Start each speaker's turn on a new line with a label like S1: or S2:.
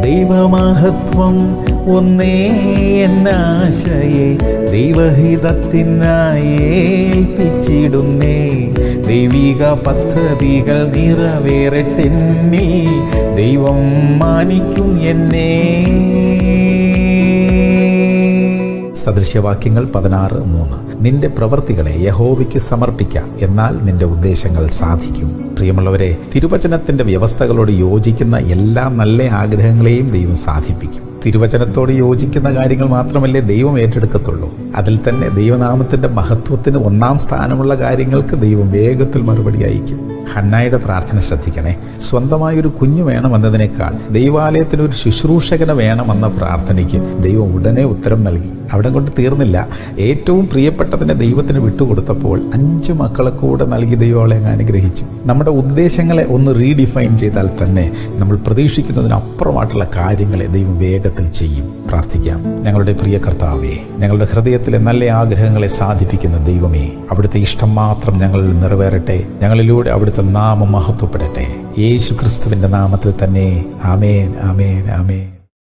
S1: ദൈവമഹത്വം ഒന്നേ എന്നാശയെ ദൈവഹിതത്തിനായി ഏൽപ്പിച്ചിടുന്നേ ദൈവിക പദ്ധതികൾ നിറവേറട്ടെന്നിൽ ദൈവം മാനിക്കും എന്നെ സദൃശ്യവാക്യങ്ങൾ പതിനാറ് മൂന്ന് നിന്റെ പ്രവൃത്തികളെ യഹോവയ്ക്ക് സമർപ്പിക്കാം എന്നാൽ നിന്റെ ഉദ്ദേശങ്ങൾ സാധിക്കും പ്രിയമുള്ളവരെ തിരുവചനത്തിന്റെ വ്യവസ്ഥകളോട് യോജിക്കുന്ന എല്ലാ നല്ല ആഗ്രഹങ്ങളെയും ദൈവം സാധിപ്പിക്കും തിരുവചനത്തോട് യോജിക്കുന്ന കാര്യങ്ങൾ മാത്രമല്ലേ ദൈവം ഏറ്റെടുക്കത്തുള്ളൂ അതിൽ തന്നെ ദൈവനാമത്തിന്റെ മഹത്വത്തിന് ഒന്നാം സ്ഥാനമുള്ള കാര്യങ്ങൾക്ക് ദൈവം വേഗത്തിൽ മറുപടി അയക്കും ഹന്നായുടെ പ്രാർത്ഥന ശ്രദ്ധിക്കണേ സ്വന്തമായൊരു കുഞ്ഞു വേണമെന്നതിനേക്കാൾ ദൈവാലയത്തിന് ഒരു ശുശ്രൂഷകന് വേണമെന്ന പ്രാർത്ഥനയ്ക്ക് ദൈവം ഉടനെ ഉത്തരം നൽകി അവിടെ കൊണ്ട് തീർന്നില്ല ഏറ്റവും പ്രിയപ്പെട്ടതിനെ ദൈവത്തിന് വിട്ടുകൊടുത്തപ്പോൾ അഞ്ച് മക്കളെ കൂടെ നൽകി ദൈവം അവളെ അങ്ങ് അനുഗ്രഹിച്ചു നമ്മുടെ ഉദ്ദേശങ്ങളെ ഒന്ന് റീഡിഫൈൻ ചെയ്താൽ തന്നെ നമ്മൾ പ്രതീക്ഷിക്കുന്നതിനപ്പുറമായിട്ടുള്ള കാര്യങ്ങളെ ദൈവം വേഗത്തിൽ ചെയ്യും പ്രാർത്ഥിക്കാം ഞങ്ങളുടെ പ്രിയ കർത്താവേ ഞങ്ങളുടെ ഹൃദയത്തിലെ നല്ല ആഗ്രഹങ്ങളെ സാധിപ്പിക്കുന്ന ദൈവമേ അവിടുത്തെ ഇഷ്ടം മാത്രം ഞങ്ങളിൽ നിറവേറട്ടെ ഞങ്ങളിലൂടെ അവിടുത്തെ നാമം മഹത്വപ്പെടട്ടെ യേശു ക്രിസ്തുവിന്റെ നാമത്തിൽ തന്നെ ആമേൻ ആമേൻ ആമേൻ